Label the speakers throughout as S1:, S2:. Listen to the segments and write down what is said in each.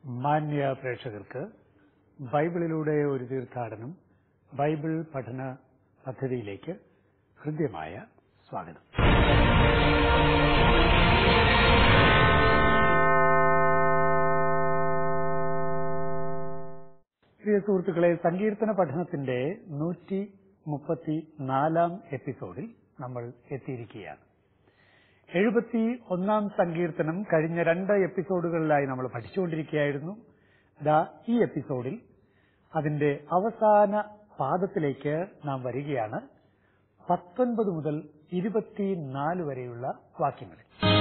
S1: മാന്യ പ്രേക്ഷകർക്ക് ബൈബിളിലൂടെ ഒരു തീർത്ഥാടനം ബൈബിൾ പഠന പദ്ധതിയിലേക്ക് ഹൃദ്യമായ സ്വാഗതം പ്രിയ സുഹൃത്തുക്കളെ സങ്കീർത്തന പഠനത്തിന്റെ നൂറ്റി മുപ്പത്തി നാലാം എപ്പിസോഡിൽ നമ്മൾ എത്തിയിരിക്കുകയാണ് എഴുപത്തി ഒന്നാം സങ്കീർത്തനം കഴിഞ്ഞ രണ്ട് എപ്പിസോഡുകളിലായി നമ്മൾ പഠിച്ചുകൊണ്ടിരിക്കുകയായിരുന്നു ദാ ഈ എപ്പിസോഡിൽ അതിന്റെ അവസാന പാദത്തിലേക്ക് നാം വരികയാണ് പത്തൊൻപത് മുതൽ ഇരുപത്തിനാല് വരെയുള്ള വാക്യങ്ങളിൽ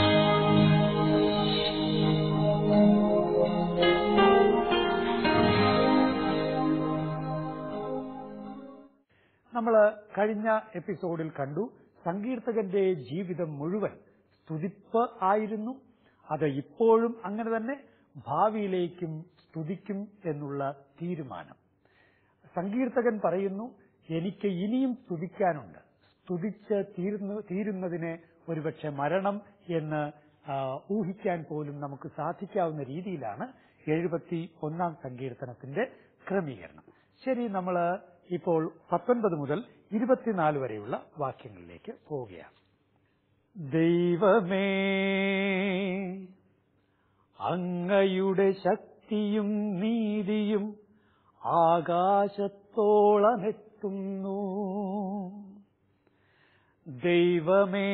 S1: നമ്മൾ കഴിഞ്ഞ എപ്പിസോഡിൽ കണ്ടു സങ്കീർത്തകന്റെ ജീവിതം മുഴുവൻ സ്തുതിപ്പ് ആയിരുന്നു അത് ഇപ്പോഴും അങ്ങനെ തന്നെ ഭാവിയിലേക്കും സ്തുതിക്കും എന്നുള്ള തീരുമാനം സങ്കീർത്തകൻ പറയുന്നു എനിക്ക് ഇനിയും സ്തുതിക്കാനുണ്ട് സ്തുതിച്ച് തീർന്നു തീരുന്നതിനെ ഒരുപക്ഷെ മരണം എന്ന് ആ, ഊഹിക്കാൻ പോലും നമുക്ക് സാധിക്കാവുന്ന രീതിയിലാണ് എഴുപത്തി ഒന്നാം സങ്കീർത്തനത്തിന്റെ ക്രമീകരണം ശരി നമ്മൾ ഇപ്പോൾ പത്തൊൻപത് മുതൽ ഇരുപത്തിനാല് വരെയുള്ള വാക്യങ്ങളിലേക്ക് പോവുകയാണ് ദൈവമേ അങ്ങയുടെ ശക്തിയും നീതിയും ആകാശത്തോളമെത്തുന്നു ദൈവമേ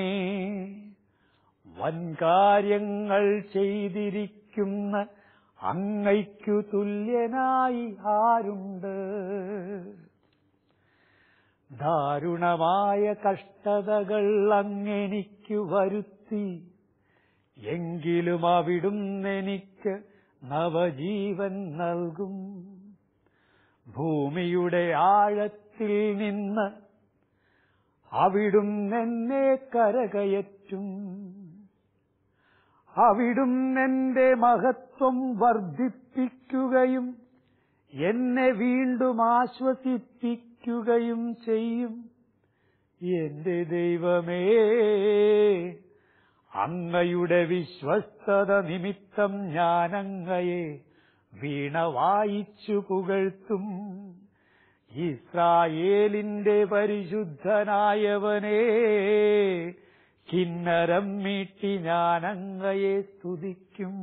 S1: വൻകാര്യങ്ങൾ ചെയ്തിരിക്കുന്ന അങ്ങയ്ക്കു തുല്യനായി ആരുണ്ട് ദാരുണമായ കഷ്ടതകൾ അങ്ങെനിക്കു വരുത്തി എങ്കിലും അവിടുന്നെനിക്ക് നവജീവൻ നൽകും ഭൂമിയുടെ ആഴത്തിൽ നിന്ന് അവിടുന്നെന്നെ കരകയറ്റും അവിടുന്നെന്റെ മഹത്വം വർദ്ധിപ്പിക്കുകയും എന്നെ വീണ്ടും ആശ്വസിപ്പിക്കുകയും ചെയ്യും എന്റെ ദൈവമേ അങ്ങയുടെ വിശ്വസ്തത നിമിത്തം ഞാനങ്ങയെ വീണ വായിച്ചു പുകഴ്ത്തും ഇസ്രായേലിന്റെ പരിശുദ്ധനായവനേ കിന്നരം മീട്ടി ഞാനങ്ങയെ സ്തുതിക്കും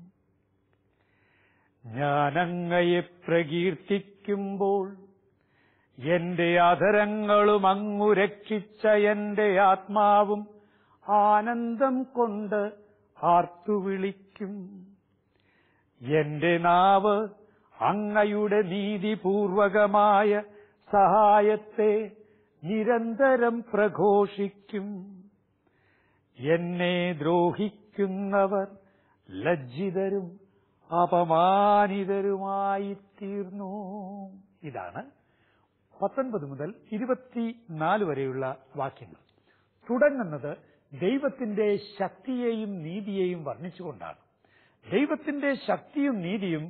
S1: ഞാനങ്ങയെ പ്രകീർത്തിക്കുമ്പോൾ എന്റെ അധരങ്ങളും അങ്ങു രക്ഷിച്ച എന്റെ ആത്മാവും ആനന്ദം കൊണ്ട് ആർത്തുവിളിക്കും എന്റെ നാവ് അങ്ങയുടെ നീതിപൂർവകമായ സഹായത്തെ നിരന്തരം പ്രഘോഷിക്കും എന്നെ ദ്രോഹിക്കുന്നവർ ലജ്ജിതരും അപമാനിതരുമായി തീർന്നു ഇതാണ് പത്തൊൻപത് മുതൽ ഇരുപത്തിനാല് വരെയുള്ള വാക്യങ്ങൾ തുടങ്ങുന്നത് ദൈവത്തിന്റെ ശക്തിയെയും നീതിയെയും വർണ്ണിച്ചുകൊണ്ടാണ് ദൈവത്തിന്റെ ശക്തിയും നീതിയും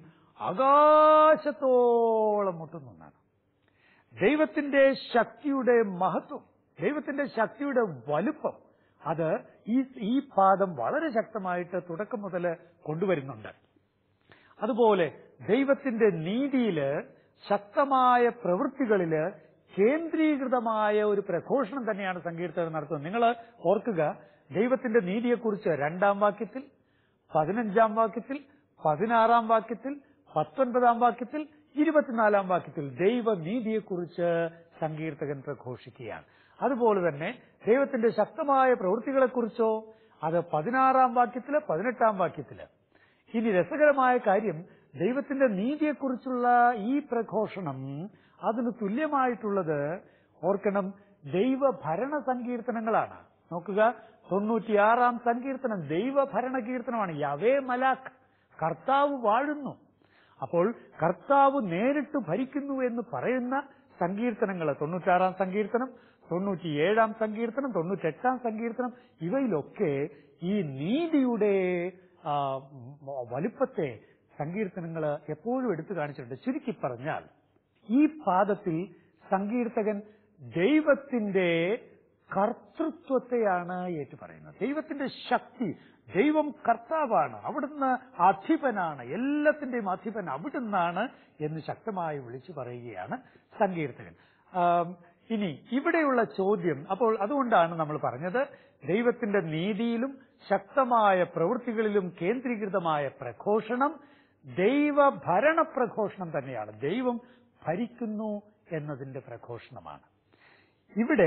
S1: ആകാശത്തോളം മുട്ടുന്നതാണ് ദൈവത്തിന്റെ ശക്തിയുടെ മഹത്വം ദൈവത്തിന്റെ ശക്തിയുടെ വലുപ്പം അത് ഈ ഈ പാദം വളരെ ശക്തമായിട്ട് തുടക്കം മുതൽ കൊണ്ടുവരുന്നുണ്ട് അതുപോലെ ദൈവത്തിന്റെ നീതിയില് ശക്തമായ പ്രവൃത്തികളില് കേന്ദ്രീകൃതമായ ഒരു പ്രഘോഷണം തന്നെയാണ് സങ്കീർത്തകൻ നടത്തുന്നത് നിങ്ങൾ ഓർക്കുക ദൈവത്തിന്റെ നീതിയെക്കുറിച്ച് രണ്ടാം വാക്യത്തിൽ പതിനഞ്ചാം വാക്യത്തിൽ പതിനാറാം വാക്യത്തിൽ പത്തൊൻപതാം വാക്യത്തിൽ ഇരുപത്തിനാലാം വാക്യത്തിൽ ദൈവനീതിയെക്കുറിച്ച് സങ്കീർത്തകൻ പ്രഘോഷിക്കുകയാണ് അതുപോലെ തന്നെ ദൈവത്തിന്റെ ശക്തമായ പ്രവൃത്തികളെക്കുറിച്ചോ അത് പതിനാറാം വാക്യത്തില് പതിനെട്ടാം വാക്യത്തില് ഇനി രസകരമായ കാര്യം ദൈവത്തിന്റെ നീതിയെക്കുറിച്ചുള്ള ഈ പ്രഘോഷണം അതിന് തുല്യമായിട്ടുള്ളത് ഓർക്കണം ദൈവഭരണ സങ്കീർത്തനങ്ങളാണ് നോക്കുക തൊണ്ണൂറ്റിയാറാം സങ്കീർത്തനം ദൈവഭരണ കീർത്തനമാണ് യവേ മലാഖ് കർത്താവ് വാഴുന്നു അപ്പോൾ കർത്താവ് നേരിട്ട് ഭരിക്കുന്നു എന്ന് പറയുന്ന സങ്കീർത്തനങ്ങൾ തൊണ്ണൂറ്റാറാം സങ്കീർത്തനം തൊണ്ണൂറ്റിയേഴാം സങ്കീർത്തനം തൊണ്ണൂറ്റെട്ടാം സങ്കീർത്തനം ഇവയിലൊക്കെ ഈ നീതിയുടെ ആ, വലുപ്പത്തെ സങ്കീർത്തനങ്ങൾ എപ്പോഴും എടുത്തു കാണിച്ചിട്ടുണ്ട് ചുരുക്കി പറഞ്ഞാൽ ഈ പാദത്തിൽ സങ്കീർത്തകൻ ദൈവത്തിന്റെ കർത്തൃത്വത്തെയാണ് ഏറ്റുപറയുന്നത് ദൈവത്തിന്റെ ശക്തി ദൈവം കർത്താവാണ് അവിടുന്ന് അധിപനാണ് എല്ലാത്തിന്റെയും അധിപൻ അവിടുന്നാണ് എന്ന് ശക്തമായി വിളിച്ചു പറയുകയാണ് സങ്കീർത്തകൻ ആം, ഇനി ഇവിടെയുള്ള ചോദ്യം അപ്പോൾ അതുകൊണ്ടാണ് നമ്മൾ പറഞ്ഞത് ദൈവത്തിന്റെ നീതിയിലും ശക്തമായ പ്രവൃത്തികളിലും കേന്ദ്രീകൃതമായ പ്രഘോഷണം ദൈവഭരണ പ്രഘോഷണം തന്നെയാണ് ദൈവം ഭരിക്കുന്നു എന്നതിന്റെ പ്രഘോഷണമാണ് ഇവിടെ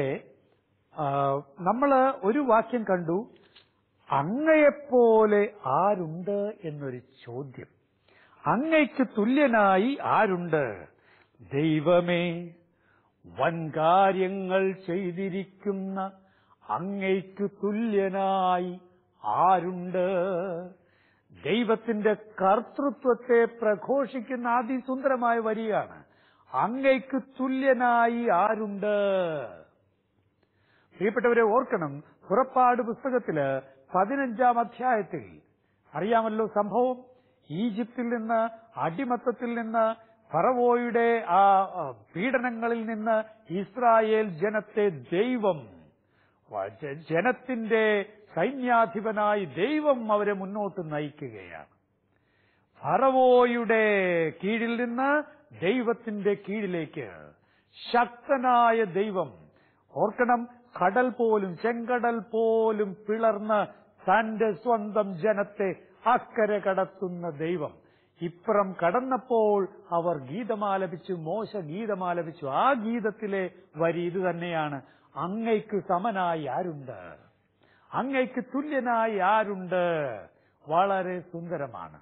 S1: നമ്മൾ ഒരു വാക്യം കണ്ടു അങ്ങയെപ്പോലെ ആരുണ്ട് എന്നൊരു ചോദ്യം അങ്ങയ്ക്ക് തുല്യനായി ആരുണ്ട് ദൈവമേ വൻകാര്യങ്ങൾ ചെയ്തിരിക്കുന്ന അങ്ങയ്ക്ക് തുല്യനായി ആരുണ്ട് ദൈവത്തിന്റെ കർത്തൃത്വത്തെ പ്രഘോഷിക്കുന്ന അതിസുന്ദരമായ വരിയാണ് അങ്ങയ്ക്ക് തുല്യനായി ആരുണ്ട് പ്രിയപ്പെട്ടവരെ ഓർക്കണം പുറപ്പാട് പുസ്തകത്തില് പതിനഞ്ചാം അധ്യായത്തിൽ അറിയാമല്ലോ സംഭവം ഈജിപ്തിൽ നിന്ന് അടിമത്തത്തിൽ നിന്ന് ഫറവോയുടെ ആ ആ, പീഡനങ്ങളിൽ നിന്ന് ഇസ്രായേൽ ജനത്തെ ദൈവം വ- ജ- ജനത്തിന്റെ സൈന്യാധിപനായി ദൈവം അവരെ മുന്നോട്ട് നയിക്കുകയാണ് ഫറവോയുടെ കീഴിൽ നിന്ന് ദൈവത്തിന്റെ കീഴിലേക്ക് ശക്തനായ ദൈവം ഓർക്കണം കടൽ പോലും ചെങ്കടൽ പോലും പിളർന്ന് തന്റെ സ്വന്തം ജനത്തെ അക്കരെ കടത്തുന്ന ദൈവം ഇപ്പുറം കടന്നപ്പോൾ അവർ ഗീതമാലപിച്ചു മോശ ഗീതമാലപിച്ചു ആ ഗീതത്തിലെ വരി ഇത് തന്നെയാണ് അങ്ങയ്ക്ക് സമനായി ആരുണ്ട് അങ്ങയ്ക്ക് തുല്യനായി ആരുണ്ട് വളരെ സുന്ദരമാണ്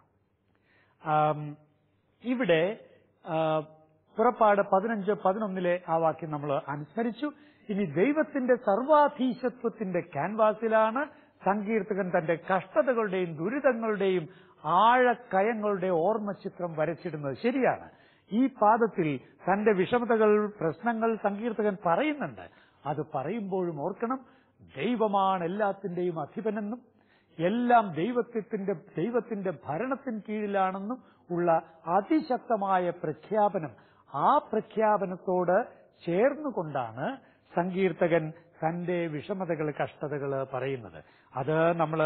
S1: ആം, ഇവിടെ ആ, പുറപ്പാട് പതിനഞ്ച് പതിനൊന്നിലെ ആ വാക്യം നമ്മൾ അനുസ്മരിച്ചു ഇനി ദൈവത്തിന്റെ സർവാധീശത്വത്തിന്റെ ക്യാൻവാസിലാണ് സങ്കീർത്തകൻ തന്റെ കഷ്ടതകളുടെയും ദുരിതങ്ങളുടെയും ആഴക്കയങ്ങളുടെ ഓർമ്മചിത്രം വരച്ചിടുന്നത് ശരിയാണ് ഈ പാദത്തിൽ തന്റെ വിഷമതകൾ പ്രശ്നങ്ങൾ സങ്കീർത്തകൻ പറയുന്നുണ്ട് അത് പറയുമ്പോഴും ഓർക്കണം ദൈവമാണ് എല്ലാത്തിന്റെയും അധിപനെന്നും എല്ലാം ദൈവത്തിന്റെ ദൈവത്തിന്റെ ഭരണത്തിന് കീഴിലാണെന്നും ഉള്ള അതിശക്തമായ പ്രഖ്യാപനം ആ പ്രഖ്യാപനത്തോട് ചേർന്നുകൊണ്ടാണ് സങ്കീർത്തകൻ തന്റെ വിഷമതകൾ കഷ്ടതകൾ പറയുന്നത് അത് നമ്മൾ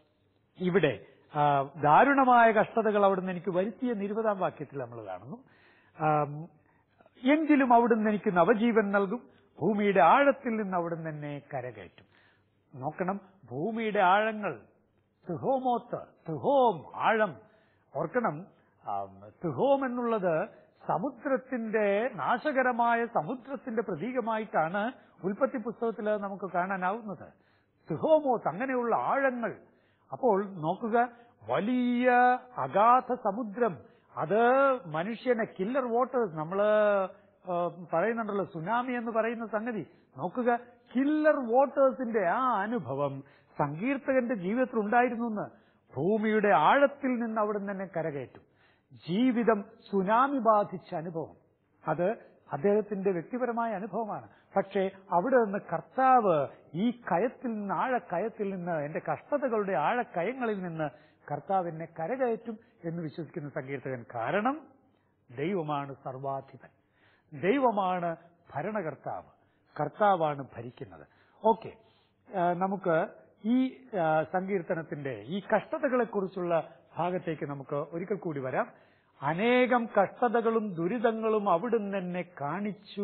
S1: ഇവിടെ ആ, ദാരുണമായ കഷ്ടതകൾ അവിടുന്ന് എനിക്ക് വരുത്തിയ ഇരുപതാം വാക്യത്തിൽ നമ്മൾ കാണുന്നു ആം, എങ്കിലും അവിടുന്ന് എനിക്ക് നവജീവൻ നൽകും ഭൂമിയുടെ ആഴത്തിൽ നിന്ന് അവിടുന്ന് എന്നെ കരകയറ്റും നോക്കണം ഭൂമിയുടെ ആഴങ്ങൾ തിഹോമോത്ത് തിഹോം ആഴം ഓർക്കണം ആം, തിഹോം എന്നുള്ളത് സമുദ്രത്തിന്റെ നാശകരമായ സമുദ്രത്തിന്റെ പ്രതീകമായിട്ടാണ് ഉൽപ്പത്തി പുസ്തകത്തിൽ നമുക്ക് കാണാനാവുന്നത് തിഹോമോത്ത് അങ്ങനെയുള്ള ആഴങ്ങൾ അപ്പോൾ നോക്കുക വലിയ അഗാധ സമുദ്രം അത് മനുഷ്യനെ കില്ലർ വാട്ടേഴ്സ് നമ്മള് ആ, പറയുന്നുണ്ടല്ലോ സുനാമി എന്ന് പറയുന്ന സംഗതി നോക്കുക കില്ലർ വാട്ടേഴ്സിന്റെ ആ അനുഭവം സങ്കീർത്തകന്റെ ജീവിതത്തിൽ ഉണ്ടായിരുന്നു എന്ന് ഭൂമിയുടെ ആഴത്തിൽ നിന്ന് അവിടെ തന്നെ കരകയറ്റും ജീവിതം സുനാമി ബാധിച്ച അനുഭവം അത് അദ്ദേഹത്തിന്റെ വ്യക്തിപരമായ അനുഭവമാണ് പക്ഷേ അവിടെ നിന്ന് കർത്താവ് ഈ കയത്തിൽ നിന്ന് ആഴക്കയത്തിൽ നിന്ന് എന്റെ കഷ്ടതകളുടെ ആഴക്കയങ്ങളിൽ നിന്ന് കർത്താവ് എന്നെ കരകയറ്റും എന്ന് വിശ്വസിക്കുന്ന സങ്കീർത്തകൻ കാരണം ദൈവമാണ് സർവാധിപൻ ദൈവമാണ് ഭരണകർത്താവ് കർത്താവാണ് ഭരിക്കുന്നത് ഓക്കെ നമുക്ക് ഈ ആ, സങ്കീർത്തനത്തിന്റെ ഈ കഷ്ടതകളെക്കുറിച്ചുള്ള ഭാഗത്തേക്ക് നമുക്ക് ഒരിക്കൽ കൂടി വരാം അനേകം കഷ്ടതകളും ദുരിതങ്ങളും അവിടുന്ന് എന്നെ കാണിച്ചു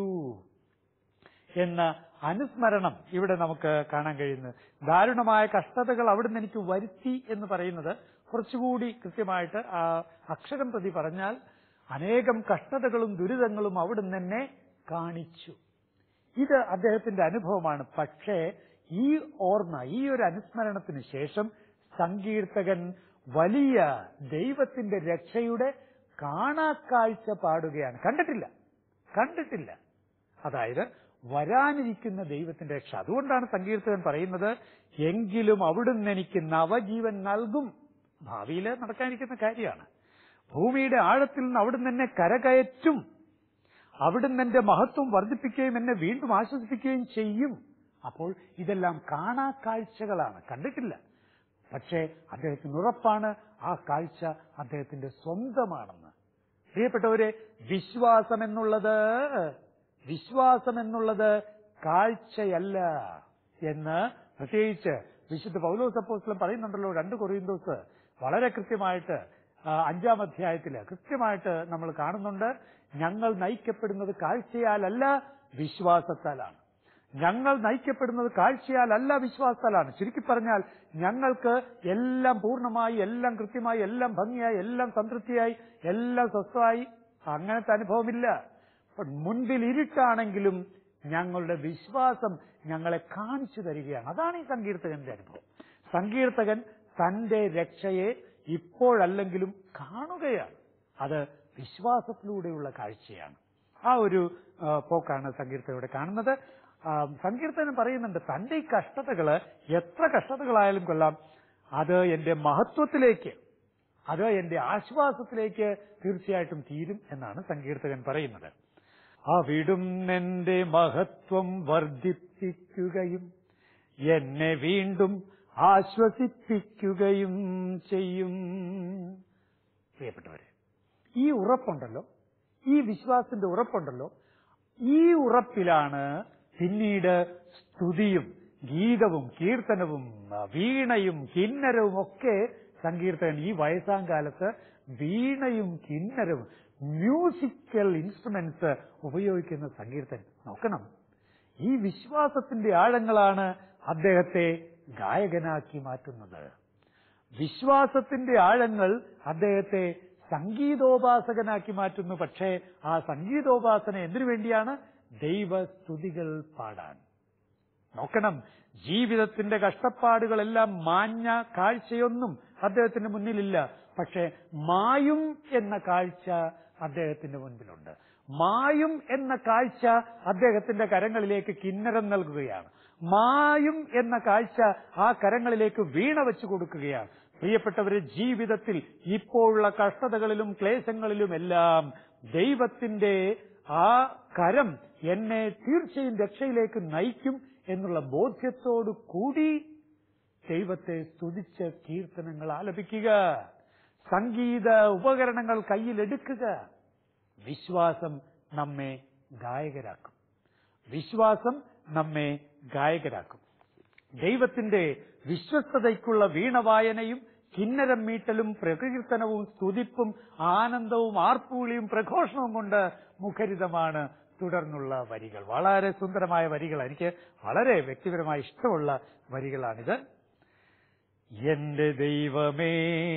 S1: എന്ന അനുസ്മരണം ഇവിടെ നമുക്ക് കാണാൻ കഴിയുന്നത് ദാരുണമായ കഷ്ടതകൾ അവിടുന്ന് എനിക്ക് വരുത്തി എന്ന് പറയുന്നത് കുറച്ചുകൂടി കൃത്യമായിട്ട് ആ അക്ഷരം പ്രതി പറഞ്ഞാൽ അനേകം കഷ്ടതകളും ദുരിതങ്ങളും അവിടുന്ന് എന്നെ കാണിച്ചു ഇത് അദ്ദേഹത്തിന്റെ അനുഭവമാണ് പക്ഷേ ഈ ഓർമ്മ ഈ ഒരു അനുസ്മരണത്തിന് ശേഷം സങ്കീർത്തകൻ വലിയ ദൈവത്തിന്റെ രക്ഷയുടെ കാണാക്കാഴ്ച പാടുകയാണ് കണ്ടിട്ടില്ല കണ്ടിട്ടില്ല അതായത് വരാനിരിക്കുന്ന ദൈവത്തിന്റെ രക്ഷ അതുകൊണ്ടാണ് സങ്കീർത്തകൻ പറയുന്നത് എങ്കിലും അവിടുന്ന് എനിക്ക് നവജീവൻ നൽകും ഭാവിയിൽ നടക്കാനിരിക്കുന്ന കാര്യമാണ് ഭൂമിയുടെ ആഴത്തിൽ നിന്ന് അവിടുന്ന് എന്നെ കരകയറ്റും അവിടുന്ന് എന്റെ മഹത്വം വർദ്ധിപ്പിക്കുകയും എന്നെ വീണ്ടും ആശ്വസിപ്പിക്കുകയും ചെയ്യും അപ്പോൾ ഇതെല്ലാം കാണാക്കാഴ്ചകളാണ് കണ്ടിട്ടില്ല പക്ഷേ അദ്ദേഹത്തിന് ഉറപ്പാണ് ആ കാഴ്ച അദ്ദേഹത്തിന്റെ സ്വന്തമാണെന്ന് പ്രിയപ്പെട്ടവരെ വിശ്വാസം എന്നുള്ളത് വിശ്വാസം എന്നുള്ളത് കാഴ്ചയല്ല എന്ന് പ്രത്യേകിച്ച് വിശുദ്ധ പൗലോസ് അപ്പോസ്തലൻ പറയുന്നുണ്ടല്ലോ രണ്ട് കൊറിയന്തോസ് വളരെ കൃത്യമായിട്ട് ആ, അഞ്ചാം അധ്യായത്തില് കൃത്യമായിട്ട് നമ്മൾ കാണുന്നുണ്ട് ഞങ്ങൾ നയിക്കപ്പെടുന്നത് കാഴ്ചയാലല്ല വിശ്വാസത്താലാണ് ഞങ്ങൾ നയിക്കപ്പെടുന്നത് കാഴ്ചയാലല്ല വിശ്വാസത്താലാണ് ചുരുക്കി പറഞ്ഞാൽ ഞങ്ങൾക്ക് എല്ലാം പൂർണ്ണമായി എല്ലാം കൃത്യമായി എല്ലാം ഭംഗിയായി എല്ലാം സംതൃപ്തിയായി എല്ലാം സ്വസ്ഥമായി അങ്ങനത്തെ അനുഭവമില്ല അപ്പോൾ മുൻപിൽ ഇരുട്ടാണെങ്കിലും ഞങ്ങളുടെ വിശ്വാസം ഞങ്ങളെ കാണിച്ചു തരികയാണ് അതാണ് ഈ സങ്കീർത്തകന്റെ അനുഭവം സങ്കീർത്തകൻ തന്റെ രക്ഷയെ ഇപ്പോഴല്ലെങ്കിലും കാണുകയാണ് അത് വിശ്വാസത്തിലൂടെയുള്ള കാഴ്ചയാണ് ആ ഒരു ആ, പോക്കാണ് സങ്കീർത്തനയുടെ കാണുന്നത് ആ, സങ്കീർത്തനം പറയുന്നുണ്ട് തന്റെ ഈ കഷ്ടതകള് എത്ര കഷ്ടതകളായാലും കൊള്ളാം അത് എന്റെ മഹത്വത്തിലേക്ക് അത് എന്റെ ആശ്വാസത്തിലേക്ക് തീർച്ചയായിട്ടും തീരും എന്നാണ് സങ്കീർത്തകൻ പറയുന്നത് അവിടും എന്റെ മഹത്വം വർദ്ധിപ്പിക്കുകയും എന്നെ വീണ്ടും ആശ്വസിപ്പിക്കുകയും ചെയ്യും പ്രിയപ്പെട്ടവരെ ഈ ഉറപ്പുണ്ടല്ലോ ഈ വിശ്വാസത്തിന്റെ ഉറപ്പുണ്ടല്ലോ ഈ ഉറപ്പിലാണ് പിന്നീട് സ്തുതിയും ഗീതവും കീർത്തനവും ആ, വീണയും കിന്നരവും ഒക്കെ സങ്കീർത്തകൻ ഈ വയസ്സാം കാലത്ത് വീണയും കിന്നരവും മ്യൂസിക്കൽ ഇൻസ്ട്രുമെന്റ്സ് ഉപയോഗിക്കുന്ന സങ്കീർത്തൻ നോക്കണം ഈ വിശ്വാസത്തിന്റെ ആഴങ്ങളാണ് അദ്ദേഹത്തെ ഗായകനാക്കി മാറ്റുന്നത് വിശ്വാസത്തിന്റെ ആഴങ്ങൾ അദ്ദേഹത്തെ സംഗീതോപാസകനാക്കി മാറ്റുന്നു പക്ഷേ ആ സംഗീതോപാസന എന്തിനു വേണ്ടിയാണ് ദൈവസ്തുതികൾ പാടാൻ നോക്കണം ജീവിതത്തിന്റെ കഷ്ടപ്പാടുകളെല്ലാം മാഞ്ഞ കാഴ്ചയൊന്നും അദ്ദേഹത്തിന്റെ മുന്നിലില്ല പക്ഷേ മായും എന്ന കാഴ്ച അദ്ദേഹത്തിന്റെ മുൻപിലുണ്ട് മായും എന്ന കാഴ്ച അദ്ദേഹത്തിന്റെ കരങ്ങളിലേക്ക് കിന്നരം നൽകുകയാണ് മായും എന്ന കാഴ്ച ആ കരങ്ങളിലേക്ക് വീണ വെച്ചു കൊടുക്കുകയാണ് പ്രിയപ്പെട്ടവരെ ജീവിതത്തിൽ ഇപ്പോഴുള്ള കഷ്ടതകളിലും ക്ലേശങ്ങളിലും എല്ലാം ദൈവത്തിന്റെ ആ കരം എന്നെ തീർച്ചയായും രക്ഷയിലേക്ക് നയിക്കും എന്നുള്ള ബോധ്യത്തോടു കൂടി ദൈവത്തെ സ്തുതിച്ച് കീർത്തനങ്ങൾ ആലപിക്കുക സംഗീത ഉപകരണങ്ങൾ കയ്യിലെടുക്കുക വിശ്വാസം നമ്മെ ഗായകരാക്കും വിശ്വാസം നമ്മെ ഗായകരാക്കും ദൈവത്തിന്റെ വിശ്വസ്തതയ്ക്കുള്ള വീണവായനയും കിന്നരം മീട്ടലും പ്രകീർത്തനവും സ്തുതിപ്പും ആനന്ദവും ആർപ്പൂളിയും പ്രഘോഷണവും കൊണ്ട് മുഖരിതമാണ് തുടർന്നുള്ള വരികൾ വളരെ സുന്ദരമായ വരികൾ എനിക്ക് വളരെ വ്യക്തിപരമായി ഇഷ്ടമുള്ള വരികളാണിത് എന്റെ ദൈവമേ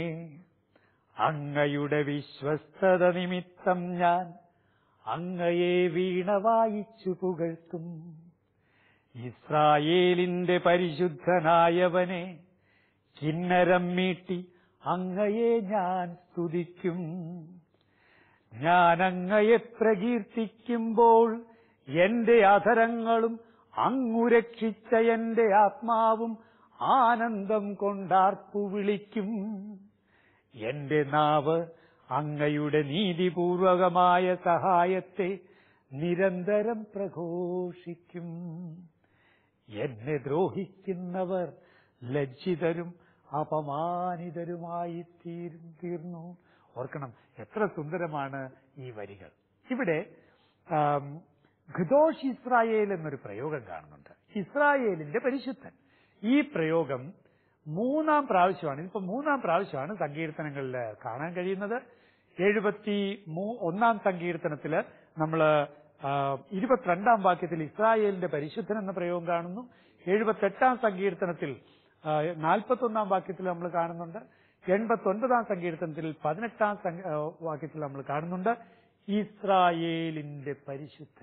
S1: അങ്ങയുടെ വിശ്വസ്തത നിമിത്തം ഞാൻ അങ്ങയെ വീണ വായിച്ചു പുകഴ്ത്തും ഇസ്രായേലിന്റെ പരിശുദ്ധനായവനെ കിന്നരം മീട്ടി അങ്ങയെ ഞാൻ സ്തുതിക്കും ഞാൻ അങ്ങയെ പ്രകീർത്തിക്കുമ്പോൾ എന്റെ അധരങ്ങളും അങ്ങു രക്ഷിച്ച എന്റെ ആത്മാവും ആനന്ദം കൊണ്ടാർപ്പു വിളിക്കും എന്റെ നാവ് അങ്ങയുടെ നീതിപൂർവകമായ സഹായത്തെ നിരന്തരം പ്രഘോഷിക്കും എന്നെ ദ്രോഹിക്കുന്നവർ ലജ്ജിതരും അപമാനിതരുമായി തീരും തീർന്നു ഓർക്കണം എത്ര സുന്ദരമാണ് ഈ വരികൾ ഇവിടെ ആം, ഖുദോഷ് ഇസ്രായേൽ എന്നൊരു പ്രയോഗം കാണുന്നുണ്ട് ഇസ്രായേലിന്റെ പരിശുദ്ധൻ ഈ പ്രയോഗം മൂന്നാം പ്രാവശ്യമാണ് ഇതിപ്പോ മൂന്നാം പ്രാവശ്യമാണ് സങ്കീർത്തനങ്ങളിൽ കാണാൻ കഴിയുന്നത് എഴുപത്തി മൂ- ഒന്നാം സങ്കീർത്തനത്തില് നമ്മൾ ഇരുപത്തിരണ്ടാം വാക്യത്തിൽ ഇസ്രായേലിന്റെ പരിശുദ്ധൻ എന്ന പ്രയോഗം കാണുന്നു എഴുപത്തെട്ടാം സങ്കീർത്തനത്തിൽ നാൽപ്പത്തി ഒന്നാം വാക്യത്തിൽ നമ്മൾ കാണുന്നുണ്ട് എൺപത്തി ഒൻപതാം സങ്കീർത്തനത്തിൽ പതിനെട്ടാം സങ്ക- ആ, വാക്യത്തിൽ നമ്മൾ കാണുന്നുണ്ട് ഇസ്രായേലിന്റെ പരിശുദ്ധൻ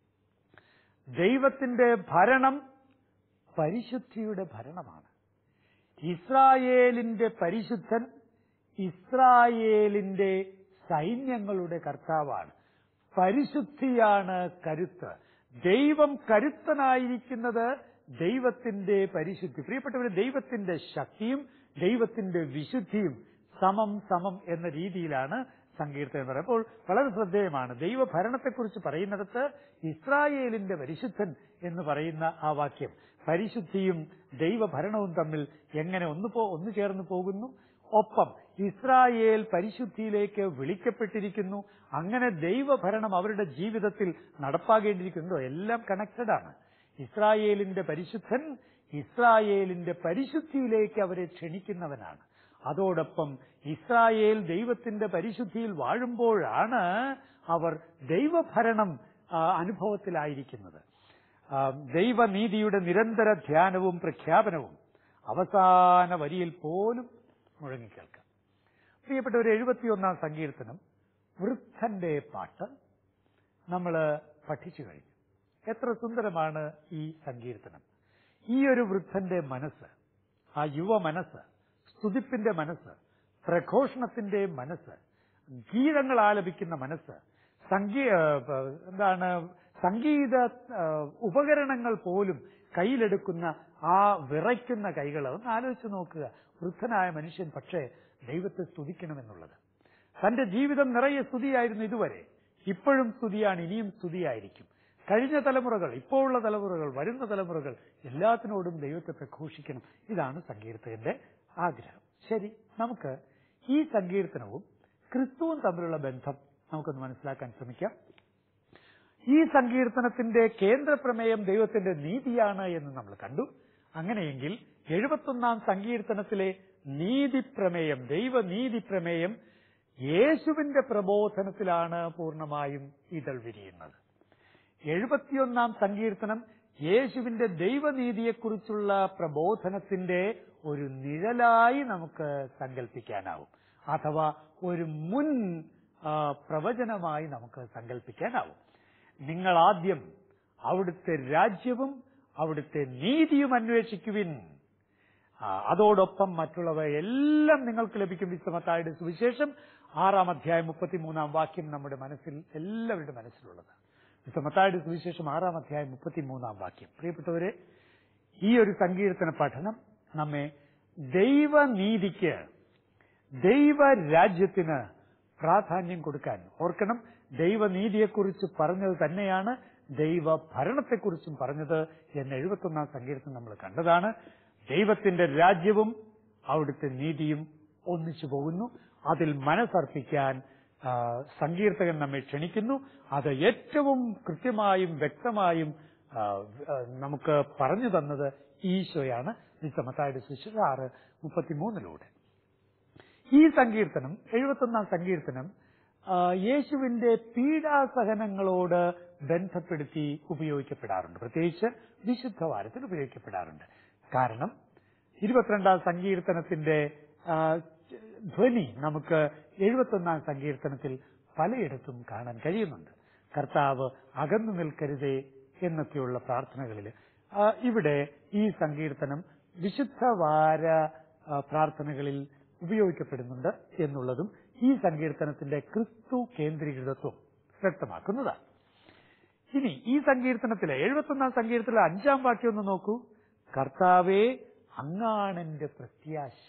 S1: ദൈവത്തിന്റെ ഭരണം പരിശുദ്ധിയുടെ ഭരണമാണ് ഇസ്രായേലിന്റെ പരിശുദ്ധൻ ഇസ്രായേലിന്റെ സൈന്യങ്ങളുടെ കർത്താവാണ് പരിശുദ്ധിയാണ് കരുത്ത് ദൈവം കരുത്തനായിരിക്കുന്നത് ദൈവത്തിന്റെ പരിശുദ്ധി പ്രിയപ്പെട്ടവര് ദൈവത്തിന്റെ ശക്തിയും ദൈവത്തിന്റെ വിശുദ്ധിയും സമം സമം എന്ന രീതിയിലാണ് സങ്കീർത്തനം പറയുന്നത് അപ്പോൾ വളരെ ശ്രദ്ധേയമാണ് ദൈവഭരണത്തെക്കുറിച്ച് പറയുന്നിടത്ത് ഇസ്രായേലിന്റെ പരിശുദ്ധൻ എന്ന് പറയുന്ന ആ വാക്യം പരിശുദ്ധിയും ദൈവഭരണവും തമ്മിൽ എങ്ങനെ ഒന്ന് പോ ഒന്ന് ചേർന്ന് പോകുന്നു ഒപ്പം ഇസ്രായേൽ പരിശുദ്ധിയിലേക്ക് വിളിക്കപ്പെട്ടിരിക്കുന്നു അങ്ങനെ ദൈവഭരണം അവരുടെ ജീവിതത്തിൽ നടപ്പാകേണ്ടിയിരിക്കുന്നു എല്ലാം കണക്റ്റഡ് ആണ് ഇസ്രായേലിന്റെ പരിശുദ്ധൻ ഇസ്രായേലിന്റെ പരിശുദ്ധിയിലേക്ക് അവരെ ക്ഷണിക്കുന്നവനാണ് അതോടൊപ്പം ഇസ്രായേൽ ദൈവത്തിന്റെ പരിശുദ്ധിയിൽ വാഴുമ്പോഴാണ് അവർ ദൈവഭരണം ആ, അനുഭവത്തിലായിരിക്കുന്നത് ആ, ദൈവനീതിയുടെ നിരന്തര ധ്യാനവും പ്രഖ്യാപനവും അവസാന വരിയിൽ പോലും മുഴങ്ങിക്കേൾക്കാം പ്രിയപ്പെട്ട ഒരു എഴുപത്തിയൊന്നാം സങ്കീർത്തനം വൃദ്ധന്റെ പാട്ട് നമ്മൾ പഠിച്ചു കഴിഞ്ഞു എത്ര സുന്ദരമാണ് ഈ സങ്കീർത്തനം ഈ ഒരു വൃദ്ധന്റെ മനസ്സ് ആ യുവ മനസ്സ് സ്തുതിപ്പിന്റെ മനസ്സ് പ്രഘോഷണത്തിന്റെ മനസ്സ് ഗീതങ്ങൾ ആലപിക്കുന്ന മനസ്സ് സംഗീ ആ, പ- എന്താണ് സംഗീത ആ, ഉപകരണങ്ങൾ പോലും കയ്യിലെടുക്കുന്ന ആ വിറയ്ക്കുന്ന കൈകൾ ഒന്ന് ആലോചിച്ച് നോക്കുക വൃദ്ധനായ മനുഷ്യൻ പക്ഷേ ദൈവത്തെ സ്തുതിക്കണമെന്നുള്ളത് തന്റെ ജീവിതം നിറയെ സ്തുതിയായിരുന്നു ഇതുവരെ ഇപ്പോഴും സ്തുതിയാണ് ഇനിയും സ്തുതിയായിരിക്കും കഴിഞ്ഞ തലമുറകൾ ഇപ്പോഴുള്ള തലമുറകൾ വരുന്ന തലമുറകൾ എല്ലാത്തിനോടും ദൈവത്തെ പ്രഘോഷിക്കണം ഇതാണ് സങ്കീർത്തകന്റെ ആഗ്രഹം ശരി നമുക്ക് ഈ സങ്കീർത്തനവും ക്രിസ്തുവും തമ്മിലുള്ള ബന്ധം നമുക്കൊന്ന് മനസ്സിലാക്കാൻ ശ്രമിക്കാം ഈ സങ്കീർത്തനത്തിന്റെ കേന്ദ്രപ്രമേയം ദൈവത്തിന്റെ നീതിയാണ് എന്ന് നമ്മൾ കണ്ടു അങ്ങനെയെങ്കിൽ എഴുപത്തൊന്നാം സങ്കീർത്തനത്തിലെ നീതിപ്രമേയം ദൈവനീതി പ്രമേയം യേശുവിന്റെ പ്രബോധനത്തിലാണ് പൂർണ്ണമായും ഇതൾ വിരിയുന്നത് എഴുപത്തിയൊന്നാം സങ്കീർത്തനം യേശുവിന്റെ ദൈവനീതിയെക്കുറിച്ചുള്ള പ്രബോധനത്തിന്റെ ഒരു നിഴലായി നമുക്ക് സങ്കല്പിക്കാനാവും അഥവാ ഒരു മുൻ ആ, പ്രവചനമായി നമുക്ക് സങ്കല്പിക്കാനാവും നിങ്ങൾ ആദ്യം അവിടുത്തെ രാജ്യവും അവിടുത്തെ നീതിയും അന്വേഷിക്കുവിൻ ആ, അതോടൊപ്പം മറ്റുള്ളവ എല്ലാം നിങ്ങൾക്ക് ലഭിക്കും വിശ്വമത്തായുടെ സുവിശേഷം ആറാം അധ്യായം മുപ്പത്തിമൂന്നാം വാക്യം നമ്മുടെ മനസ്സിൽ എല്ലാവരുടെ മനസ്സിലുള്ളത് വിശ്വമത്തായുടെ സുവിശേഷം ആറാം അധ്യായം മുപ്പത്തിമൂന്നാം വാക്യം പ്രിയപ്പെട്ടവരെ ഈ ഒരു സങ്കീർത്തന പഠനം നമ്മെ ദൈവനീതിക്ക് ദൈവരാജ്യത്തിന് പ്രാധാന്യം കൊടുക്കാൻ ഓർക്കണം ദൈവനീതിയെക്കുറിച്ച് പറഞ്ഞത് തന്നെയാണ് ദൈവ ഭരണത്തെക്കുറിച്ചും പറഞ്ഞത് എന്ന് എഴുപത്തൊന്നാം സങ്കീർത്തനം നമ്മൾ കണ്ടതാണ് ദൈവത്തിന്റെ രാജ്യവും അവിടുത്തെ നീതിയും ഒന്നിച്ചു പോകുന്നു അതിൽ മനസ്സർപ്പിക്കാൻ ആ, സങ്കീർത്തകൻ നമ്മെ ക്ഷണിക്കുന്നു അത് ഏറ്റവും കൃത്യമായും വ്യക്തമായും ആ, ആ, നമുക്ക് പറഞ്ഞു തന്നത് ഈശോയാണ് നിസമത്തായുടെ സുശേഷ ആറ് മുപ്പത്തിമൂന്നിലൂടെ ഈ സങ്കീർത്തനം എഴുപത്തൊന്നാം സങ്കീർത്തനം ആ, യേശുവിന്റെ പീഡാസഹനങ്ങളോട് ബന്ധപ്പെടുത്തി ഉപയോഗിക്കപ്പെടാറുണ്ട് പ്രത്യേകിച്ച് വിശുദ്ധ വാരത്തിൽ ഉപയോഗിക്കപ്പെടാറുണ്ട് കാരണം ഇരുപത്തിരണ്ടാം സങ്കീർത്തനത്തിന്റെ ആ, ധ്വനി നമുക്ക് എഴുപത്തൊന്നാം സങ്കീർത്തനത്തിൽ പലയിടത്തും കാണാൻ കഴിയുന്നുണ്ട് കർത്താവ് അകന്നു നിൽക്കരുതേ എന്നൊക്കെയുള്ള പ്രാർത്ഥനകളിൽ ആ, ഇവിടെ ഈ സങ്കീർത്തനം വിശുദ്ധ വാര ആ, പ്രാർത്ഥനകളിൽ ഉപയോഗിക്കപ്പെടുന്നുണ്ട് എന്നുള്ളതും ഈ സങ്കീർത്തനത്തിന്റെ ക്രിസ്തു കേന്ദ്രീകൃതത്വം വ്യക്തമാക്കുന്നതാണ് ഇനി ഈ സങ്കീർത്തനത്തിലെ എഴുപത്തൊന്നാം സങ്കീർത്തനത്തിലെ അഞ്ചാം വാക്യം ഒന്ന് നോക്കൂ കർത്താവേ അങ്ങാണെന്റെ പ്രത്യാശ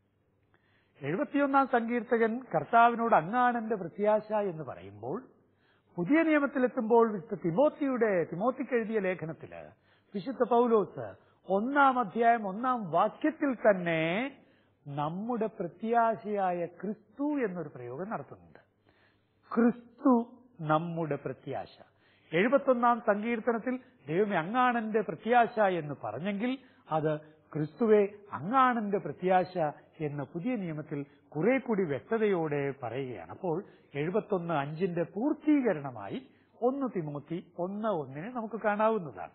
S1: എഴുപത്തിയൊന്നാം സങ്കീർത്തകൻ കർത്താവിനോട് അങ്ങാണെന്റെ പ്രത്യാശ എന്ന് പറയുമ്പോൾ പുതിയ നിയമത്തിലെത്തുമ്പോൾ വിശുദ്ധ തിമോത്തിയുടെ തിമോത്തിക്ക് എഴുതിയ ലേഖനത്തില് വിശുദ്ധ പൗലോസ് ഒന്നാം അധ്യായം ഒന്നാം വാക്യത്തിൽ തന്നെ നമ്മുടെ പ്രത്യാശയായ ക്രിസ്തു എന്നൊരു പ്രയോഗം നടത്തുന്നുണ്ട് ക്രിസ്തു നമ്മുടെ പ്രത്യാശ എഴുപത്തൊന്നാം സങ്കീർത്തനത്തിൽ ദൈവമേ അങ്ങാണെന്റെ പ്രത്യാശ എന്ന് പറഞ്ഞെങ്കിൽ അത് ക്രിസ്തുവെ അങ്ങാണെന്റെ പ്രത്യാശ എന്ന പുതിയ നിയമത്തിൽ കുറെ കൂടി വ്യക്തതയോടെ പറയുകയാണ് അപ്പോൾ എഴുപത്തൊന്ന് അഞ്ചിന്റെ പൂർത്തീകരണമായി ഒന്ന് തിമോത്തി ഒന്ന് ഒന്നിനെ നമുക്ക് കാണാവുന്നതാണ്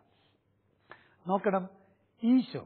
S1: നോക്കണം ഈശോ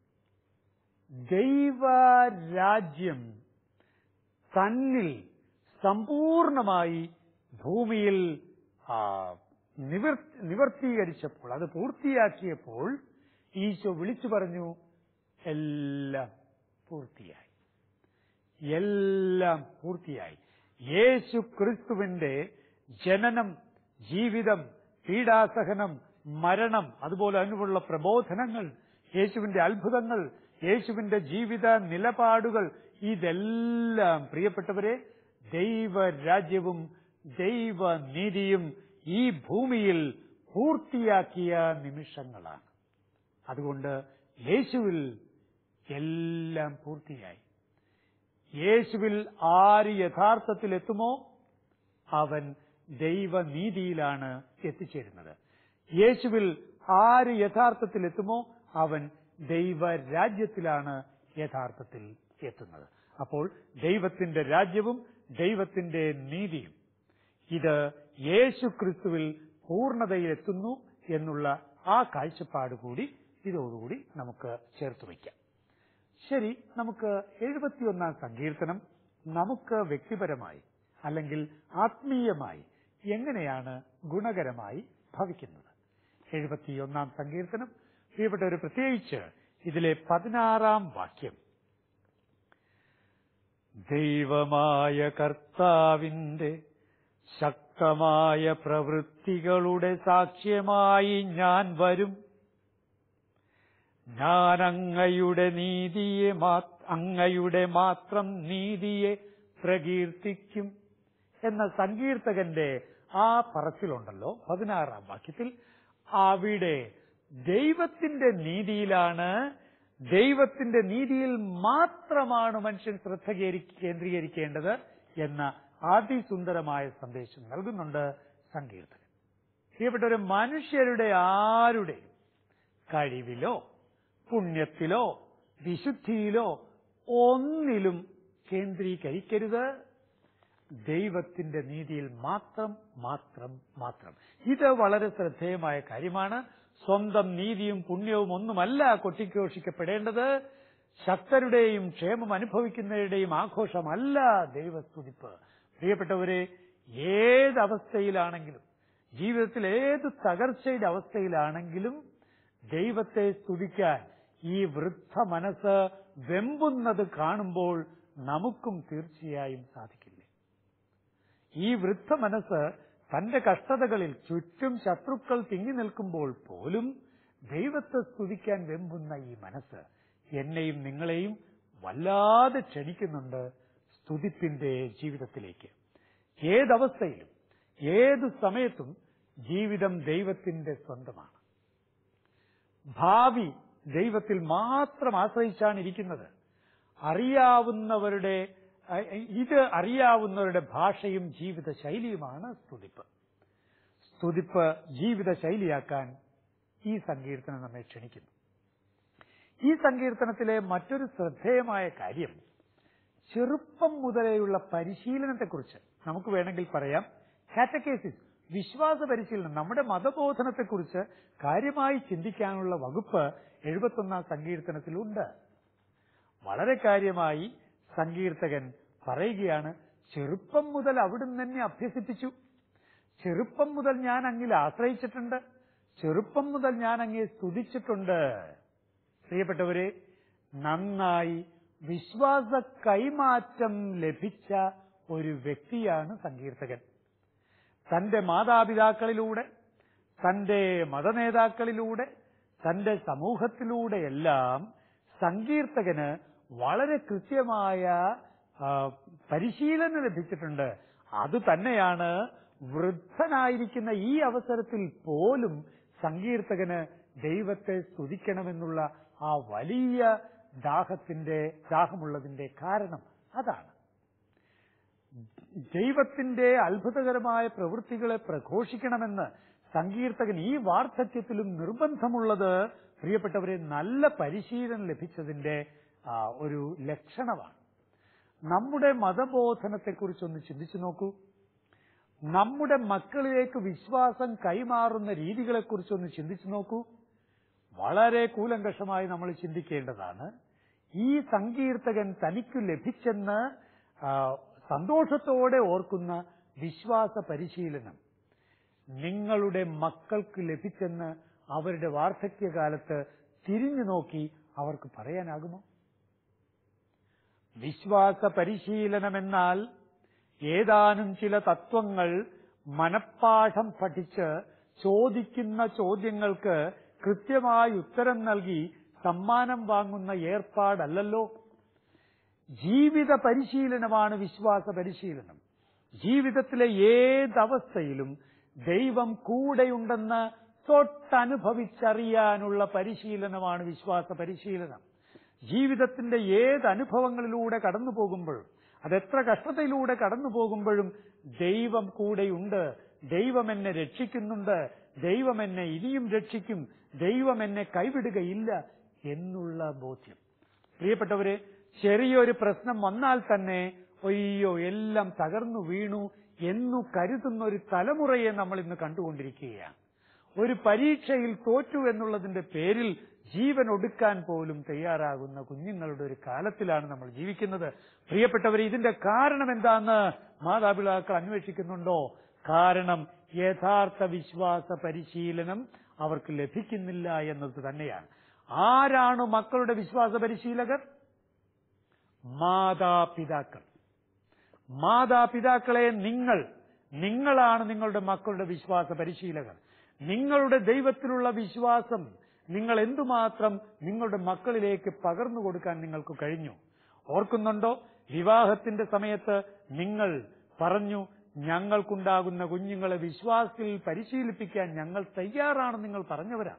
S1: ദൈവരാജ്യം തന്നിൽ സമ്പൂർണമായി ഭൂമിയിൽ ആ, നിവർ നിവർത്തീകരിച്ചപ്പോൾ അത് പൂർത്തിയാക്കിയപ്പോൾ ഈശോ വിളിച്ചു പറഞ്ഞു എല്ലാം പൂർത്തിയായി എല്ലാം പൂർത്തിയായി യേശു ക്രിസ്തുവിന്റെ ജനനം ജീവിതം പീഡാസഹനം മരണം അതുപോലെ അതിനുള്ള പ്രബോധനങ്ങൾ യേശുവിന്റെ അത്ഭുതങ്ങൾ യേശുവിന്റെ ജീവിത നിലപാടുകൾ ഇതെല്ലാം പ്രിയപ്പെട്ടവരെ ദൈവരാജ്യവും ദൈവനീതിയും ഈ ഭൂമിയിൽ പൂർത്തിയാക്കിയ നിമിഷങ്ങളാണ് അതുകൊണ്ട് യേശുവിൽ എല്ലാം പൂർത്തിയായി യേശുവിൽ ആര് യഥാർത്ഥത്തിൽ എത്തുമോ അവൻ ദൈവനീതിയിലാണ് എത്തിച്ചേരുന്നത് യേശുവിൽ ആര് യഥാർത്ഥത്തിൽ എത്തുമോ അവൻ ദൈവരാജ്യത്തിലാണ് യഥാർത്ഥത്തിൽ എത്തുന്നത് അപ്പോൾ ദൈവത്തിന്റെ രാജ്യവും ദൈവത്തിന്റെ നീതിയും ഇത് യേശു ക്രിസ്തുവിൽ പൂർണ്ണതയിലെത്തുന്നു എന്നുള്ള ആ കാഴ്ചപ്പാട് കൂടി ഇതോടുകൂടി നമുക്ക് ചേർത്ത് വയ്ക്കാം ശരി നമുക്ക് എഴുപത്തിയൊന്നാം സങ്കീർത്തനം നമുക്ക് വ്യക്തിപരമായി അല്ലെങ്കിൽ ആത്മീയമായി എങ്ങനെയാണ് ഗുണകരമായി ഭവിക്കുന്നത് എഴുപത്തിയൊന്നാം സങ്കീർത്തനം പ്രിയപ്പെട്ടവർ പ്രത്യേകിച്ച് ഇതിലെ പതിനാറാം വാക്യം ദൈവമായ കർത്താവിന്റെ ശക്തമായ പ്രവൃത്തികളുടെ സാക്ഷ്യമായി ഞാൻ വരും ഞാൻ അങ്ങയുടെ നീതിയെ മാ- അങ്ങയുടെ മാത്രം നീതിയെ പ്രകീർത്തിക്കും എന്ന സങ്കീർത്തകന്റെ ആ പറച്ചിലുണ്ടല്ലോ പതിനാറാം വാക്യത്തിൽ അവിടെ ദൈവത്തിന്റെ നീതിയിലാണ് ദൈവത്തിന്റെ നീതിയിൽ മാത്രമാണ് മനുഷ്യൻ ശ്രദ്ധ കേരി- കേന്ദ്രീകരിക്കേണ്ടത് എന്ന അതിസുന്ദരമായ സന്ദേശം നൽകുന്നുണ്ട് സങ്കീർത്തകൻ പ്രിയപ്പെട്ടവര് മനുഷ്യരുടെ ആരുടെയും കഴിവിലോ പുണ്യത്തിലോ വിശുദ്ധിയിലോ ഒന്നിലും കേന്ദ്രീകരിക്കരുത് ദൈവത്തിന്റെ നീതിയിൽ മാത്രം മാത്രം മാത്രം ഇത് വളരെ ശ്രദ്ധേയമായ കാര്യമാണ് സ്വന്തം നീതിയും പുണ്യവും ഒന്നുമല്ല കൊട്ടിഘോഷിക്കപ്പെടേണ്ടത് ശക്തരുടെയും ക്ഷേമം അനുഭവിക്കുന്നവരുടെയും ആഘോഷമല്ല ദൈവസ്തുതിപ്പ് പ്രിയപ്പെട്ടവരെ ഏതവസ്ഥയിലാണെങ്കിലും ജീവിതത്തിൽ ഏത് തകർച്ചയുടെ അവസ്ഥയിലാണെങ്കിലും ദൈവത്തെ സ്തുതിക്കാൻ ഈ വൃദ്ധ മനസ്സ് വെമ്പുന്നത് കാണുമ്പോൾ നമുക്കും തീർച്ചയായും സാധിക്കില്ലേ ഈ വൃദ്ധ മനസ്സ് തന്റെ കഷ്ടതകളിൽ ചുറ്റും ശത്രുക്കൾ തിങ്ങി നിൽക്കുമ്പോൾ പോലും ദൈവത്തെ സ്തുതിക്കാൻ വെമ്പുന്ന ഈ മനസ്സ് എന്നെയും നിങ്ങളെയും വല്ലാതെ ക്ഷണിക്കുന്നുണ്ട് സ്തുതിപ്പിന്റെ ജീവിതത്തിലേക്ക് ഏതവസ്ഥയിലും ഏത് സമയത്തും ജീവിതം ദൈവത്തിന്റെ സ്വന്തമാണ് ഭാവി ദൈവത്തിൽ മാത്രം ആശ്രയിച്ചാണ് ഇരിക്കുന്നത് അറിയാവുന്നവരുടെ അഹ് ഇത് അറിയാവുന്നവരുടെ ഭാഷയും ജീവിത ശൈലിയുമാണ് സ്തുതിപ്പ് സ്തുതിപ്പ് ജീവിത ശൈലിയാക്കാൻ ഈ സങ്കീർത്തനം നമ്മെ ക്ഷണിക്കുന്നു ഈ സങ്കീർത്തനത്തിലെ മറ്റൊരു ശ്രദ്ധേയമായ കാര്യം ചെറുപ്പം മുതലേയുള്ള പരിശീലനത്തെക്കുറിച്ച് നമുക്ക് വേണമെങ്കിൽ പറയാം കാറ്റക്കേസിസ് വിശ്വാസ പരിശീലനം നമ്മുടെ മതബോധനത്തെക്കുറിച്ച് കാര്യമായി ചിന്തിക്കാനുള്ള വകുപ്പ് എഴുപത്തൊന്നാം സങ്കീർത്തനത്തിലുണ്ട് വളരെ കാര്യമായി സങ്കീർത്തകൻ പറയുകയാണ് ചെറുപ്പം മുതൽ അവിടുന്ന് തന്നെ അഭ്യസിപ്പിച്ചു ചെറുപ്പം മുതൽ ഞാൻ അങ്ങിൽ ആശ്രയിച്ചിട്ടുണ്ട് ചെറുപ്പം മുതൽ ഞാൻ അങ്ങേ സ്തുതിച്ചിട്ടുണ്ട് പ്രിയപ്പെട്ടവരെ നന്നായി വിശ്വാസ കൈമാറ്റം ലഭിച്ച ഒരു വ്യക്തിയാണ് സങ്കീർത്തകൻ തന്റെ മാതാപിതാക്കളിലൂടെ തന്റെ മതനേതാക്കളിലൂടെ തന്റെ സമൂഹത്തിലൂടെയെല്ലാം സങ്കീർത്തകന് വളരെ കൃത്യമായ ആ, പരിശീലനം ലഭിച്ചിട്ടുണ്ട് അത് തന്നെയാണ് വൃദ്ധനായിരിക്കുന്ന ഈ അവസരത്തിൽ പോലും സങ്കീർത്തകന് ദൈവത്തെ സ്തുതിക്കണമെന്നുള്ള ആ വലിയ ദാഹത്തിന്റെ ദാഹമുള്ളതിന്റെ കാരണം അതാണ് ദൈവത്തിന്റെ അത്ഭുതകരമായ പ്രവൃത്തികളെ പ്രഘോഷിക്കണമെന്ന് സങ്കീർത്തകൻ ഈ വാർദ്ധക്യത്തിലും നിർബന്ധമുള്ളത് പ്രിയപ്പെട്ടവരെ നല്ല പരിശീലനം ലഭിച്ചതിന്റെ ആ, ഒരു ലക്ഷണമാണ് നമ്മുടെ മതബോധനത്തെക്കുറിച്ചൊന്ന് ചിന്തിച്ചു നോക്കൂ നമ്മുടെ മക്കളിലേക്ക് വിശ്വാസം കൈമാറുന്ന രീതികളെക്കുറിച്ചൊന്ന് ചിന്തിച്ചു നോക്കൂ വളരെ കൂലങ്കഷമായി നമ്മൾ ചിന്തിക്കേണ്ടതാണ് ഈ സങ്കീർത്തകൻ തനിക്കു ലഭിച്ചെന്ന് ആ, സന്തോഷത്തോടെ ഓർക്കുന്ന വിശ്വാസ പരിശീലനം നിങ്ങളുടെ മക്കൾക്ക് ലഭിച്ചെന്ന് അവരുടെ വാർദ്ധക്യകാലത്ത് തിരിഞ്ഞു നോക്കി അവർക്ക് പറയാനാകുമോ വിശ്വാസ പരിശീലനമെന്നാൽ ഏതാനും ചില തത്വങ്ങൾ മനഃപ്പാഠം പഠിച്ച് ചോദിക്കുന്ന ചോദ്യങ്ങൾക്ക് കൃത്യമായി ഉത്തരം നൽകി സമ്മാനം വാങ്ങുന്ന ഏർപ്പാടല്ലല്ലോ ജീവിത പരിശീലനമാണ് വിശ്വാസ പരിശീലനം ജീവിതത്തിലെ ഏതവസ്ഥയിലും ദൈവം കൂടെയുണ്ടെന്ന് തൊട്ടനുഭവിച്ചറിയാനുള്ള പരിശീലനമാണ് വിശ്വാസ പരിശീലനം ജീവിതത്തിന്റെ ഏത് അനുഭവങ്ങളിലൂടെ കടന്നു പോകുമ്പോഴും അതെത്ര കഷ്ടതയിലൂടെ കടന്നു പോകുമ്പോഴും ദൈവം കൂടെയുണ്ട് ദൈവം എന്നെ രക്ഷിക്കുന്നുണ്ട് ദൈവം എന്നെ ഇനിയും രക്ഷിക്കും ദൈവം എന്നെ കൈവിടുകയില്ല എന്നുള്ള ബോധ്യം പ്രിയപ്പെട്ടവരെ ചെറിയൊരു പ്രശ്നം വന്നാൽ തന്നെ അയ്യോ എല്ലാം തകർന്നു വീണു എന്നു കരുതുന്ന ഒരു തലമുറയെ നമ്മൾ ഇന്ന് കണ്ടുകൊണ്ടിരിക്കുകയാണ് ഒരു പരീക്ഷയിൽ തോറ്റു എന്നുള്ളതിന്റെ പേരിൽ ജീവൻ ഒടുക്കാൻ പോലും തയ്യാറാകുന്ന കുഞ്ഞുങ്ങളുടെ ഒരു കാലത്തിലാണ് നമ്മൾ ജീവിക്കുന്നത് പ്രിയപ്പെട്ടവർ ഇതിന്റെ കാരണം എന്താന്ന് മാതാപിതാക്കൾ അന്വേഷിക്കുന്നുണ്ടോ കാരണം യഥാർത്ഥ വിശ്വാസ പരിശീലനം അവർക്ക് ലഭിക്കുന്നില്ല എന്നത് തന്നെയാണ് ആരാണ് മക്കളുടെ വിശ്വാസ പരിശീലകർ മാതാപിതാക്കൾ മാതാപിതാക്കളെ നിങ്ങൾ നിങ്ങളാണ് നിങ്ങളുടെ മക്കളുടെ വിശ്വാസ പരിശീലകർ നിങ്ങളുടെ ദൈവത്തിലുള്ള വിശ്വാസം നിങ്ങൾ എന്തുമാത്രം നിങ്ങളുടെ മക്കളിലേക്ക് പകർന്നു കൊടുക്കാൻ നിങ്ങൾക്ക് കഴിഞ്ഞു ഓർക്കുന്നുണ്ടോ വിവാഹത്തിന്റെ സമയത്ത് നിങ്ങൾ പറഞ്ഞു ഞങ്ങൾക്കുണ്ടാകുന്ന കുഞ്ഞുങ്ങളെ വിശ്വാസത്തിൽ പരിശീലിപ്പിക്കാൻ ഞങ്ങൾ തയ്യാറാണ് നിങ്ങൾ പറഞ്ഞവരാ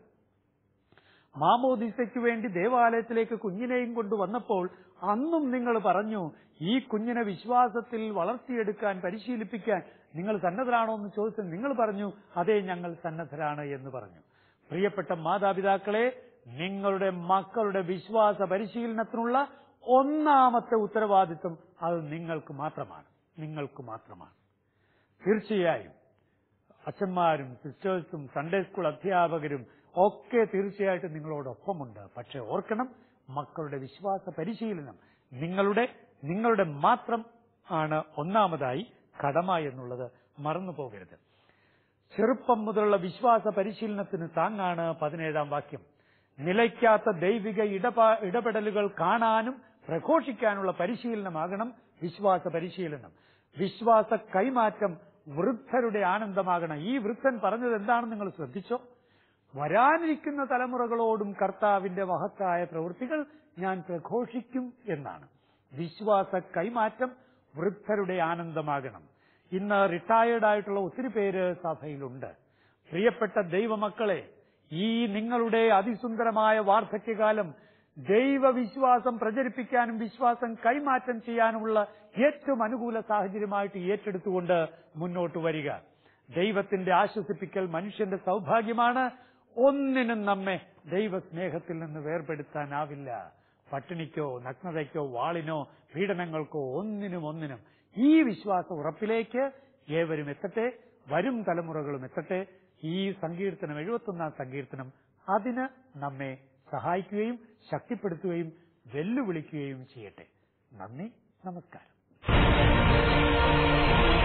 S1: മാമോദിസയ്ക്ക് വേണ്ടി ദേവാലയത്തിലേക്ക് കുഞ്ഞിനെയും കൊണ്ട് വന്നപ്പോൾ അന്നും നിങ്ങൾ പറഞ്ഞു ഈ കുഞ്ഞിനെ വിശ്വാസത്തിൽ വളർത്തിയെടുക്കാൻ പരിശീലിപ്പിക്കാൻ നിങ്ങൾ സന്നദ്ധരാണോ എന്ന് ചോദിച്ചാൽ നിങ്ങൾ പറഞ്ഞു അതെ ഞങ്ങൾ സന്നദ്ധരാണ് എന്ന് പറഞ്ഞു പ്രിയപ്പെട്ട മാതാപിതാക്കളെ നിങ്ങളുടെ മക്കളുടെ വിശ്വാസ പരിശീലനത്തിനുള്ള ഒന്നാമത്തെ ഉത്തരവാദിത്വം അത് നിങ്ങൾക്ക് മാത്രമാണ് നിങ്ങൾക്ക് മാത്രമാണ് തീർച്ചയായും അച്ഛന്മാരും സിസ്റ്റേഴ്സും സൺഡേ സ്കൂൾ അധ്യാപകരും ഒക്കെ തീർച്ചയായിട്ടും നിങ്ങളോടൊപ്പമുണ്ട് പക്ഷെ ഓർക്കണം മക്കളുടെ വിശ്വാസ പരിശീലനം നിങ്ങളുടെ നിങ്ങളുടെ മാത്രം ആണ് ഒന്നാമതായി കടമ എന്നുള്ളത് മറന്നു പോകരുത് ചെറുപ്പം മുതലുള്ള വിശ്വാസ പരിശീലനത്തിന് താങ്ങാണ് പതിനേഴാം വാക്യം നിലയ്ക്കാത്ത ദൈവിക ഇടപാ- ഇടപെടലുകൾ കാണാനും പ്രഘോഷിക്കാനുള്ള പരിശീലനമാകണം വിശ്വാസ പരിശീലനം വിശ്വാസ കൈമാറ്റം വൃദ്ധരുടെ ആനന്ദമാകണം ഈ വൃദ്ധൻ പറഞ്ഞത് എന്താണെന്ന് നിങ്ങൾ ശ്രദ്ധിച്ചോ വരാനിരിക്കുന്ന തലമുറകളോടും കർത്താവിന്റെ മഹത്തായ പ്രവൃത്തികൾ ഞാൻ പ്രഘോഷിക്കും എന്നാണ് വിശ്വാസ കൈമാറ്റം വൃദ്ധരുടെ ആനന്ദമാകണം ഇന്ന് റിട്ടയേർഡ് ആയിട്ടുള്ള ഒത്തിരി പേര് സഭയിലുണ്ട് പ്രിയപ്പെട്ട ദൈവമക്കളെ ഈ നിങ്ങളുടെ അതിസുന്ദരമായ വാർദ്ധക്യകാലം ദൈവവിശ്വാസം പ്രചരിപ്പിക്കാനും വിശ്വാസം കൈമാറ്റം ചെയ്യാനുമുള്ള ഏറ്റവും അനുകൂല സാഹചര്യമായിട്ട് ഏറ്റെടുത്തുകൊണ്ട് മുന്നോട്ട് വരിക ദൈവത്തിന്റെ ആശ്വസിപ്പിക്കൽ മനുഷ്യന്റെ സൗഭാഗ്യമാണ് ഒന്നിനും നമ്മെ ദൈവസ്നേഹത്തിൽ നിന്ന് വേർപെടുത്താനാവില്ല പട്ടിണിക്കോ നഗ്നതയ്ക്കോ വാളിനോ പീഡനങ്ങൾക്കോ ഒന്നിനും ഒന്നിനും ഈ വിശ്വാസ ഉറപ്പിലേക്ക് ഏവരും എത്തട്ടെ വരും തലമുറകളും എത്തട്ടെ ഈ സങ്കീർത്തനം എഴുപത്തൊന്നാം സങ്കീർത്തനം അതിന് നമ്മെ സഹായിക്കുകയും ശക്തിപ്പെടുത്തുകയും വെല്ലുവിളിക്കുകയും ചെയ്യട്ടെ നന്ദി നമസ്കാരം